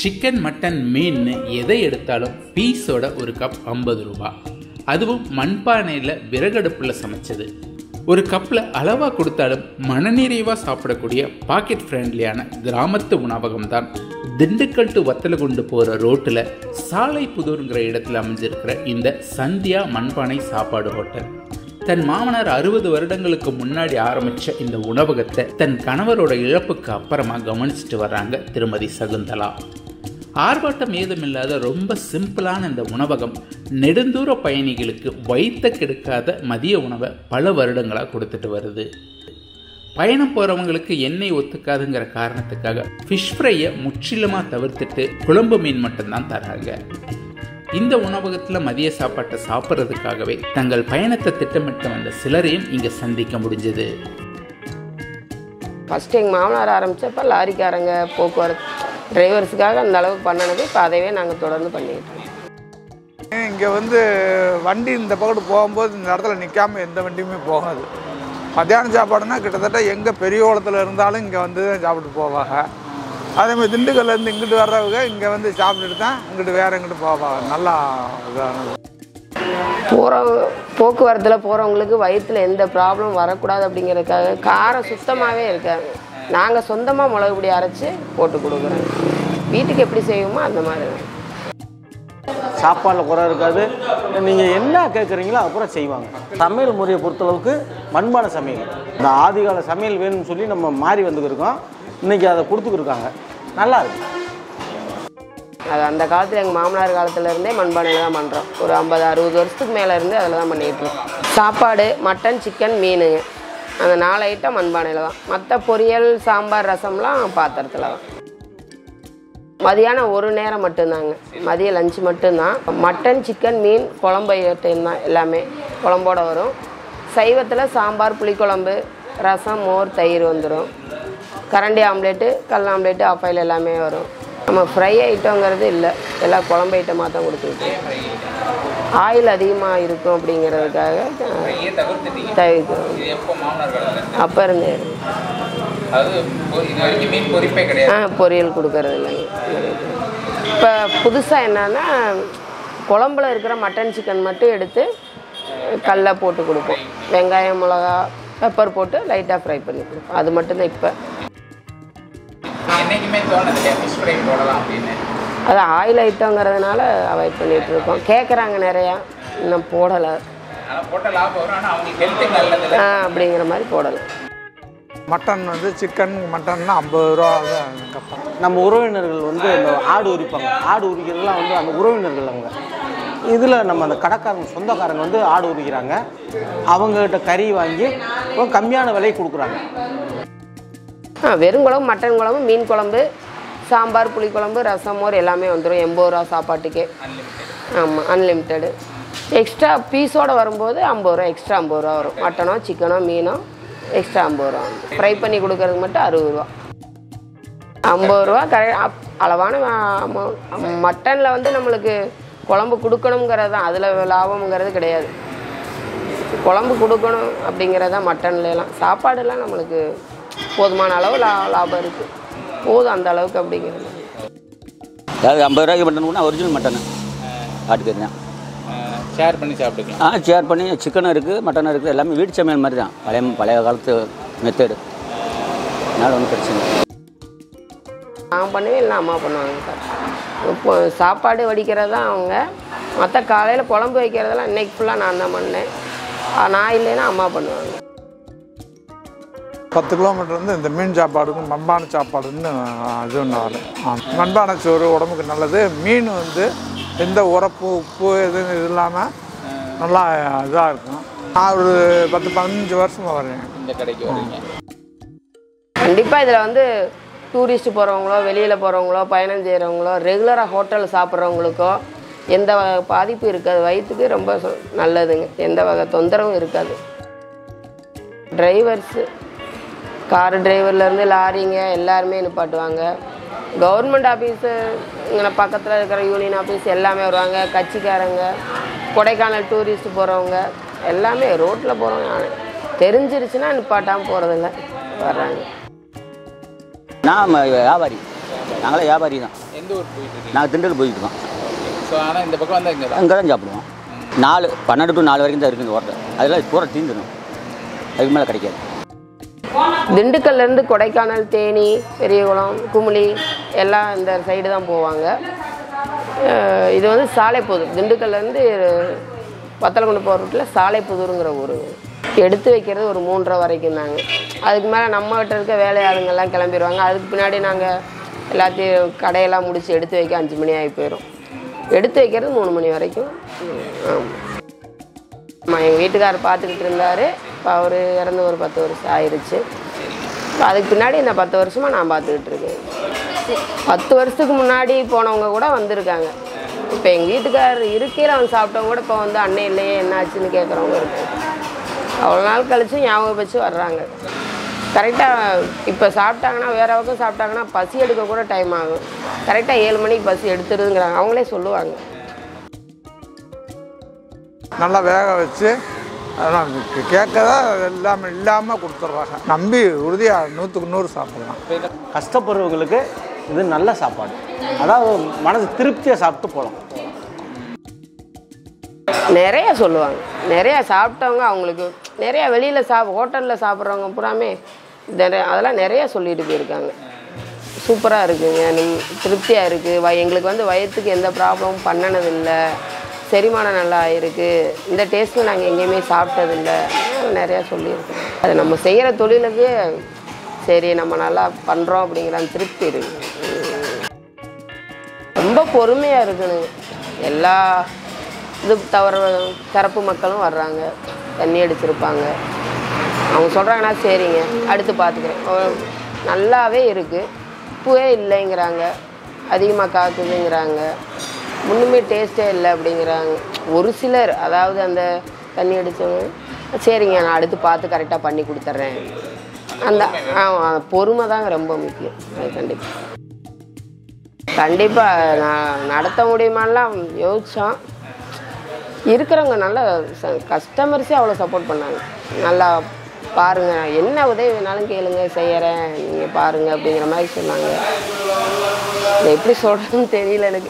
Chicken mutton மீன் எதை எடுத்தாலும் பீஸோட ஒரு கப் ஐம்பது ரூபா அதுவும் மண்பானையில் விறகடுப்பில் சமைச்சது ஒரு கப்பில் அளவாக கொடுத்தாலும் மனநிறைவாக சாப்பிடக்கூடிய பாக்கெட் ஃப்ரெண்ட்லியான கிராமத்து உணவகம் தான் திண்டுக்கல் டு வத்தலகுண்டு போகிற ரோட்டில் சாலை புதூருங்கிற இடத்துல அமைஞ்சிருக்கிற இந்த சந்தியா மண்பானை சாப்பாடு ஹோட்டல் தன் மாமனார் அறுபது வருடங்களுக்கு முன்னாடி ஆரம்பித்த இந்த உணவகத்தை தன் கணவரோட இழப்புக்கு அப்புறமா கவனிச்சுட்டு வர்றாங்க திருமதி சகுந்தலா ஆர்ப்பாட்டம் ஏதுமில்லாத ரொம்ப சிம்பிளான இந்த உணவகம் நெடுந்தூர பயணிகளுக்கு வைத்த கெடுக்காத மதிய உணவை பல வருடங்களாக கொடுத்துட்டு வருது பயணம் போகிறவங்களுக்கு எண்ணெய் ஒத்துக்காதுங்கிற காரணத்துக்காக ஃபிஷ் ஃப்ரையை முற்றிலுமாக தவிர்த்துட்டு குழம்பு மீன் மட்டும்தான் தராங்க இந்த உணவகத்தில் மதிய சாப்பாட்டை சாப்பிட்றதுக்காகவே தங்கள் பயணத்தை திட்டமிட்டு வந்த சிலரையும் இங்கே சந்திக்க முடிஞ்சது ஃபஸ்ட்டு எங்கள் மாமனார் ஆரம்பித்தப்ப லாரிக்காரங்க போக்குவரத்து டிரைவர்ஸுக்காக அந்த அளவுக்கு பண்ணினது இப்போ அதைவே நாங்கள் தொடர்ந்து பண்ணிக்கிட்டு இருக்கோம் இங்கே வந்து வண்டி இந்த பக்கத்து போகும்போது இந்த இடத்துல நிற்காம எந்த வண்டியுமே போகாது மத்தியான சாப்பாடுனா கிட்டத்தட்ட எங்கே பெரியகுளத்தில் இருந்தாலும் இங்கே வந்து தான் சாப்பிட்டு போவாங்க அதேமாதிரி திண்டுக்கல்லேருந்து இங்கிட்டு வர்றவங்க இங்கே வந்து சாப்பிட்டுட்டு தான் இங்கிட்டு வேறு எங்கிட்டு போவாங்க நல்லா இதானது போகிறவங்க போக்குவரத்தில் போகிறவங்களுக்கு வயிற்றில் எந்த ப்ராப்ளம் வரக்கூடாது அப்படிங்கிறதுக்காக காரம் சுத்தமாகவே இருக்காது நாங்கள் சொந்தமாக மிளகு பொடி அரைச்சி போட்டு கொடுக்குறோம் வீட்டுக்கு எப்படி செய்வோமோ அந்த மாதிரி தான் சாப்பாடில் குறை இருக்காது நீங்கள் என்ன கேட்குறீங்களோ அப்புறம் செய்வாங்க சமையல் முறையை பொறுத்தளவுக்கு மண்பான சமையல் இந்த ஆதிகால சமையல் வேணும்னு சொல்லி நம்ம மாறி வந்துக்கிருக்கோம் இன்றைக்கி அதை கொடுத்துக்கிருக்காங்க நல்லா இருக்கு அது அந்த காலத்தில் எங்கள் மாமனார் காலத்துல இருந்தே மண்பானையில் தான் பண்ணுறோம் ஒரு ஐம்பது அறுபது வருஷத்துக்கு மேலே இருந்து அதில் தான் பண்ணிகிட்டு இருக்கோம் சாப்பாடு மட்டன் சிக்கன் மீனுங்க அந்த நாலு ஐட்டம் மண்பானையில் தான் மற்ற பொரியல் சாம்பார் ரசம்லாம் பாத்திரத்தில் தான் மதியானம் ஒரு நேரம் மட்டும்தாங்க மதிய லஞ்சு மட்டும்தான் மட்டன் சிக்கன் மீன் குழம்பு ஐட்டம் தான் எல்லாமே குழம்போட வரும் சைவத்தில் சாம்பார் புளிக்குழம்பு ரசம் மோர் தயிர் வந்துடும் கரண்டி ஆம்லேட்டு கல் ஆம்லேட்டு ஆஃப் ஆயில் எல்லாமே வரும் நம்ம ஃப்ரை ஐட்டங்கிறது இல்லை எல்லாம் குழம்பு ஐட்டமாக தான் கொடுத்துக்கிட்டு ஆயில் அதிகமாக இருக்கும் அப்படிங்கிறதுக்காக தவிர்க்கிறோம் அப்போ இருந்தே இருக்கு. ஆ பொரியல் கொடுக்கறது இல்லைங்க இப்போ புதுசாக என்னன்னா குழம்புல இருக்கிற மட்டன் சிக்கன் மட்டும் எடுத்து கல்ல போட்டு கொடுப்போம் வெங்காயம் மிளகா பெப்பர் போட்டு லைட்டாக ஃப்ரை பண்ணி கொடுப்போம் அது மட்டும்தான் இப்போ என்னைக்குமே தோணதில்லையா ஃபிஷ் ஃப்ரை போடலாம் அப்படின்னு அது ஆயில் ஐட்டங்கிறதுனால அவாய்ட் பண்ணிகிட்டு இருக்கோம் கேட்குறாங்க நிறையா இன்னும் போடலை ஆனால் போட்ட லாபம் வரும் ஆனால் அவங்களுக்கு ஹெல்த்துக்கு நல்லது ஆ அப்படிங்கிற மாதிரி போடலை மட்டன் வந்து சிக்கன் மட்டன்னா ஐம்பது ரூபா தான் கப்பம் நம்ம உறவினர்கள் வந்து இந்த ஆடு உரிப்பாங்க ஆடு உரிக்கிறதுலாம் வந்து அந்த உறவினர்கள் அவங்க இதில் நம்ம அந்த கடைக்காரங்க சொந்தக்காரங்க வந்து ஆடு உரிக்கிறாங்க அவங்ககிட்ட கறி வாங்கி ரொம்ப கம்மியான விலைக்கு கொடுக்குறாங்க ஆ வெறும் குழம்பு மட்டன் குழம்பு மீன் குழம்பு சாம்பார் புளிக்குழம்பு ரசம் மோர் எல்லாமே வந்துடும் எண்பது ரூபா சாப்பாட்டுக்கே ஆமாம் அன்லிமிட்டெடு எக்ஸ்ட்ரா பீஸோடு வரும்போது ஐம்பது ரூபா எக்ஸ்ட்ரா ஐம்பது ரூபா வரும் மட்டனோ சிக்கனோ மீனோ எக்ஸ்ட்ரா ஐம்பது ரூபா ஃப்ரை பண்ணி கொடுக்கறதுக்கு மட்டும் அறுபது ரூபா ஐம்பது ரூபா கரெ அப்- அளவான மட்டனில் வந்து நம்மளுக்கு குழம்பு கொடுக்கணுங்கிறது தான் அதில் லாபம்ங்கிறது கிடையாது குழம்பு கொடுக்கணும் அப்படிங்கிறது தான் மட்டன்லாம் சாப்பாடுலாம் நம்மளுக்கு போதுமான அளவு லா லாபம் இருக்குது போதும் அந்த அளவுக்கு அப்படிங்கிறது அதாவது ஐம்பது ரூபாய்க்கு மட்டன் கூட ஒரிஜினல் மட்டனு ஆட்டுக்கறி தான் ஷேர் பண்ணி சாப்பிட்டுக்கலாம் ஆ ஷேர் பண்ணி சிக்கனும் இருக்குது மட்டனும் இருக்குது எல்லாமே வீட்டு சமையல் மாதிரி தான் பழைய பழைய காலத்து மெத்தேடு அதனால் ஒன்றும் பிரச்சனை இல்லை நான் பண்ணுவேன் இல்லை அம்மா பண்ணுவாங்க சார் இப்போ சாப்பாடு வடிக்கிறது தான் அவங்க மற்ற காலையில் குழம்பு வைக்கிறதெல்லாம் இன்னைக்கு ஃபுல்லாக நான் தான் பண்ணேன் ஆ, நான் இல்லைன்னா அம்மா பண்ணுவாங்க பத்து கிலோமீட்டர் வந்து இந்த மீன் சாப்பாடுக்கும் மண்பானை சாப்பாடுன்னு இது ஒன்று வரும் ஆ, மண்பானை சோறு உடம்புக்கு நல்லது மீன் வந்து எந்த உரப்பு உப்பு எதுவும் இது இல்லாமல் நல்லா இதாக இருக்கும் நான் ஒரு பத்து பதினஞ்சு வருஷமாக வரேன் இந்த கடைக்கு வரீங்க கண்டிப்பாக இதில் வந்து டூரிஸ்ட் போகிறவங்களோ வெளியில் போகிறவங்களோ பயணம் செய்கிறவங்களோ ரெகுலராக ஹோட்டல் சாப்பிட்றவங்களுக்கோ எந்த வகை பாதிப்பும் இருக்காது வயிற்றுக்கு ரொம்ப சு- நல்லதுங்க எந்த வகை தொந்தரவும் இருக்காது டிரைவர்ஸு கார் டிரைவர்லேருந்து லாரிங்க எல்லாருமே நிப்பாட்டுவாங்க கவர்மெண்ட் ஆஃபீஸு இங்கே பக்கத்தில் இருக்கிற யூனியன் ஆஃபீஸ் எல்லாமே வருவாங்க கட்சிக்காரங்க கொடைக்கானல் டூரிஸ்ட் போகிறவங்க எல்லாமே ரோட்டில் போகிறவங்க தெரிஞ்சிருச்சுன்னா நிப்பாட்டாமல் போகிறதில்ல வர்றாங்க நான் ம- வியாபாரி நாங்களே வியாபாரி தான் எந்த ஊர் போயிட்டு இருக்கீங்க நாங்கள் திண்டுக்கல் போயிட்டு இருக்கோம் ஸோ ஆனால் இந்த பக்கம் வந்தால் இங்கே தான் அங்கே தான் சாப்பிடுவோம் நாலு பன்னெண்டு டு நாலு வரைக்கும் தான் இருக்குது இந்த ஹோட்டல் அதெல்லாம் பூரா தீந்துடும் அதுக்கு மேலே கிடைக்காது திண்டுக்கல்ல இருந்து கொடைக்கானல் தேனி பெரியகுளம் குமுளி எல்லாம் இந்த சைடு தான் போவாங்க அஹ் இது வந்து சாலைப்புதூர் திண்டுக்கல்லேருந்து பத்தலகுண்டு போகிற ரூட்டில் சாலைப்புதூருங்கிற ஊர் எடுத்து வைக்கிறது ஒரு மூன்றரை வரைக்கும் தாங்க அதுக்கு மேலே நம்ம கிட்ட இருக்க வேலையாளுங்கெல்லாம் கிளம்பிடுவாங்க அதுக்கு பின்னாடி நாங்கள் எல்லாத்தையும் கடையெல்லாம் முடிச்சு எடுத்து வைக்க அஞ்சு மணி ஆகி போயிடும் எடுத்து வைக்கிறது மூணு மணி வரைக்கும் ஆமாம் ஆமாம் எங்கள் வீட்டுக்காரர் பார்த்துக்கிட்டு இருந்தார் இப்போ அவர் இறந்து ஒரு பத்து வருஷம் ஆயிடுச்சு இப்ப அதுக்கு பின்னாடி இந்த பத்து வருஷமாக நான் பார்த்துக்கிட்டு இருக்கேன் பத்து வருஷத்துக்கு முன்னாடி போனவங்க கூட வந்திருக்காங்க இப்போ எங்கள் வீட்டுக்காரர் இருக்கையில் அவன் சாப்பிட்டவங்க கூட இப்போ வந்து அண்ணன் இல்லையே என்னாச்சுன்னு கேட்குறவங்க இருக்காங்க அவ்வளோ நாள் கழிச்சு ஞாபகம் வச்சு வர்றாங்க கரெக்டாக இப்போ சாப்பிட்டாங்கன்னா வேற பக்கம் சாப்பிட்டாங்கன்னா பசி எடுக்க கூட டைம் ஆகும் கரெக்டாக ஏழு மணிக்கு பசி எடுத்துருதுங்கிறாங்க அவங்களே சொல்லுவாங்க நல்லா வேக வச்சு அதெல்லாம் கேட்கதா எல்லாமே இல்லாமல் கொடுத்துட்றாங்க நம்பி உறுதியாக நூற்றுக்கு நூறு சாப்பிட்லாம் கஷ்டப்படுறவங்களுக்கு இது நல்ல சாப்பாடு அதாவது மனசு திருப்தியாக சாப்பிட்டு போகலாம் நிறைய சொல்லுவாங்க நிறைய சாப்பிட்டவங்க அவங்களுக்கு நிறைய வெளியில் சாப் ஹோட்டலில் சாப்பிட்றவங்க பூராமே நிறைய அதெல்லாம் நிறைய சொல்லிட்டு போயிருக்காங்க சூப்பராக இருக்குங்க நிம் திருப்தியாக இருக்குது வ எங்களுக்கு வந்து வயிற்றுக்கு எந்த ப்ராப்ளமும் பண்ணனதில்லை செரிமானம் நல்லா ஆயிருக்கு இந்த டேஸ்ட்டு நாங்கள் எங்கேயுமே சாப்பிட்டதில்ல நிறையா சொல்லியிருக்கோம் அது நம்ம செய்கிற தொழிலுக்கு சரி நம்ம நல்லா பண்ணுறோம் அப்படிங்கிற அந்த திருப்தி இருக்குது ரொம்ப பொறுமையாக இருக்கணுங்க எல்லா இது தவிர தரப்பு மக்களும் வர்றாங்க தண்ணி அடிச்சிருப்பாங்க அவங்க சொல்கிறாங்கன்னா சரிங்க அடுத்து பார்த்துக்கிறேன் அஹ் நல்லாவே இருக்குது உப்பே இல்லைங்கிறாங்க அதிகமாக காக்குதுங்கிறாங்க ஒன்றுமே டேஸ்ட்டே இல்லை அப்படிங்கிறாங்க ஒரு சிலர் அதாவது அந்த தண்ணி அடித்தவங்க சரிங்க நான் அடுத்து பார்த்து கரெக்டாக பண்ணி கொடுத்துட்றேன் அந்த ஆமாம் பொறுமை தாங்க ரொம்ப முக்கியம் அது கண்டிப்பாக கண்டிப்பாக நான் நடத்த முடியுமான்லாம் யோசித்தோம் இருக்கிறவங்க நல்ல கஸ்டமர்ஸே அவ்வளோ சப்போர்ட் பண்ணாங்க நல்லா பாருங்கள் என்ன உதவி வேணாலும் கேளுங்க செய்யறேன் நீங்கள் பாருங்க அப்படிங்கிற மாதிரி சொன்னாங்க இதை எப்படி சொல்கிறதுன்னு தெரியல எனக்கு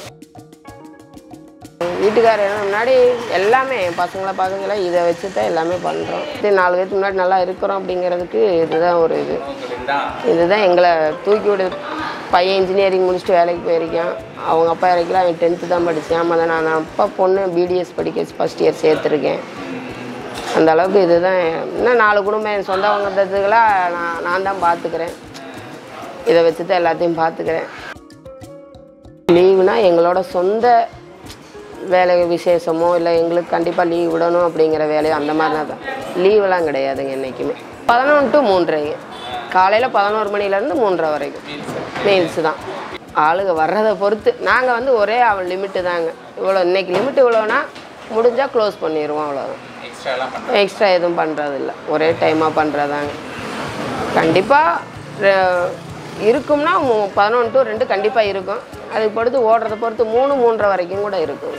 வீட்டுக்காரர் என்ன முன்னாடி எல்லாமே என் பசங்களை பார்க்கல இதை வச்சு தான் எல்லாமே பண்ணுறோம் இது நாலு பேருக்கு முன்னாடி நல்லா இருக்கிறோம் அப்படிங்கிறதுக்கு இதுதான் ஒரு இது இதுதான் எங்களை தூக்கி விடு பையன் இன்ஜினியரிங் முடிச்சுட்டு வேலைக்கு போயிருக்கான் அவங்க அப்பா இறக்கல அவன் டென்த்து தான் படித்தான் ஆமாம் தான் நான் அப்பா பொண்ணு பிடிஎஸ் படிக்க ஃபஸ்ட் இயர் சேர்த்துருக்கேன் அந்த அளவுக்கு இதுதான் இன்னும் நாலு குடும்பம் என் சொந்த வந்ததுக்கெல்லாம் நான் நான் தான் பார்த்துக்கிறேன் இதை வச்சு தான் எல்லாத்தையும் பார்த்துக்கிறேன் லீவுனா எங்களோட சொந்த வேலை விசேஷமோ இல்லை எங்களுக்கு கண்டிப்பாக லீவ் விடணும் அப்படிங்கிற வேலையோ அந்த மாதிரிலாம் தான் லீவெல்லாம் கிடையாதுங்க என்றைக்குமே பதினொன்று டு மூன்றரைங்க காலையில் பதினோரு மணிலேருந்து மூன்றரை வரைக்கும் மீல்ஸ் தான் ஆளுங்க வர்றதை பொறுத்து நாங்கள் வந்து ஒரே அவள் லிமிட்டு தாங்க இவ்வளோ இன்னைக்கு லிமிட் இவ்வளோனா முடிஞ்சால் க்ளோஸ் பண்ணிடுவோம் அவ்வளோதான் எக்ஸ்ட்ராலாம் பண்ண எக்ஸ்ட்ரா எதுவும் பண்ணுறதில்ல ஒரே டைமாக பண்ணுறதாங்க கண்டிப்பாக இருக்கும்னா பதினொன்று டு ரெண்டு கண்டிப்பாக இருக்கும் அதுக்கு பொறுத்து ஓடுறத பொறுத்து மூணு மூன்றரை வரைக்கும் கூட இருக்கும்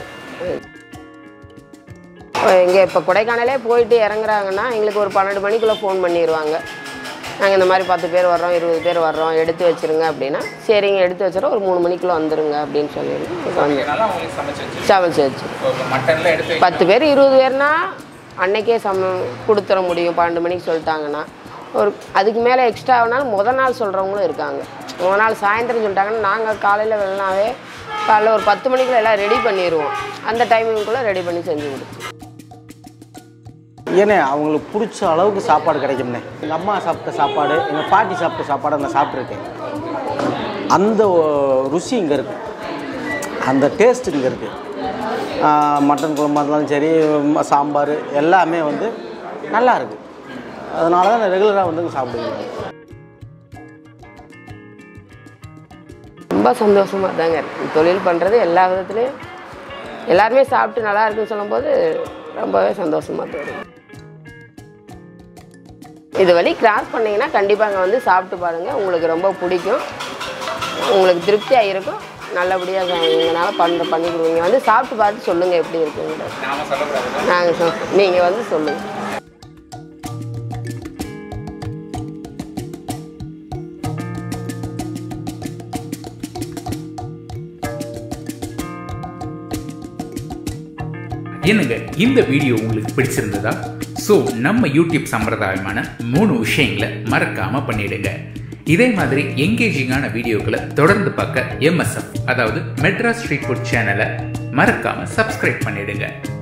இங்கே இப்போ கொடைக்கானலே போயிட்டு இறங்குறாங்கன்னா எங்களுக்கு ஒரு பன்னெண்டு மணிக்குள்ளே ஃபோன் பண்ணிடுவாங்க நாங்கள் இந்த மாதிரி பத்து பேர் வர்றோம் இருபது பேர் வர்றோம் எடுத்து வச்சிருங்க அப்படின்னா சரிங்க எடுத்து வச்சிடறோம் ஒரு மூணு மணிக்குள்ளே வந்துருங்க அப்படின்னு சொல்லிடுங்க வந்து அதனால அவங்களுக்கு சமைச்சு வச்சு சமைச்சு வச்சு மட்டன்ல எடுத்து பத்து பேர் இருபது பேர்னா அன்னைக்கே சம கொடுத்துட முடியும் பன்னெண்டு மணிக்கு சொல்லிட்டாங்கன்னா ஒரு அதுக்கு மேலே எக்ஸ்ட்ரா ஆனாலும் முத நாள் சொல்கிறவங்களும் இருக்காங்க முத நாள் சாயந்தரம் சொல்லிட்டாங்கன்னா நாங்கள் காலையில் வெள்ளனாவே காலைல ஒரு பத்து மணிக்குள்ள எல்லாம் ரெடி பண்ணிடுவோம் அந்த டைமிங்குள்ளே ரெடி பண்ணி செஞ்சு கொடுத்து ஏன்னா அவங்களுக்கு பிடிச்ச அளவுக்கு சாப்பாடு கிடைக்கும்னே எங்கள் அம்மா சாப்பிட்ட சாப்பாடு எங்கள் பாட்டி சாப்பிட்ட சாப்பாடை நான் சாப்பிட்ருக்கேன் அந்த ஒ- ருசி இங்கே இருக்குது அந்த டேஸ்ட் இங்கே இருக்குது மட்டன் குழம்பா இருந்தாலும் சரி ம- சாம்பார் எல்லாமே வந்து நல்லா இருக்குது அதனால தான் நான் ரெகுலராக வந்து இங்க சாப்பிடுவேன் ரொம்ப சந்தோஷமாக தாங்க இருக்கு தொழில் பண்ணுறது எல்லா விதத்துலேயும் எல்லாருமே சாப்பிட்டு நல்லா இருக்குன்னு சொல்லும்போது ரொம்பவே சந்தோஷமாக தோணும் இது வழி கிராஸ் பண்ணீங்கன்னா கண்டிப்பாக அங்கே வந்து சாப்பிட்டு பாருங்கள் உங்களுக்கு ரொம்ப பிடிக்கும் உங்களுக்கு திருப்தியாக இருக்கும் நல்லபடியாக எங்களால் பண்ணுற பண்ணி கொடுங்க வந்து சாப்பிட்டு பார்த்து சொல்லுங்கள் எப்படி இருக்குங்கிறது நாம சொல்லக்கூடாது நாங்கள் சொல் நீங்கள் வந்து சொல்லுங்கள் என்னங்க இந்த வீடியோ உங்களுக்கு பிடிச்சிருந்ததா ஸோ நம்ம யூடியூப் சம்பிரதாயமான மூணு விஷயங்களை மறக்காம பண்ணிடுங்க இதே மாதிரி எங்கேஜிங்கான வீடியோக்களை தொடர்ந்து பார்க்க எம்எஸ்எஃப் அதாவது மெட்ராஸ் ஸ்ட்ரீட் ஃபுட் சேனலை மறக்காம சப்ஸ்கிரைப் பண்ணிடுங்க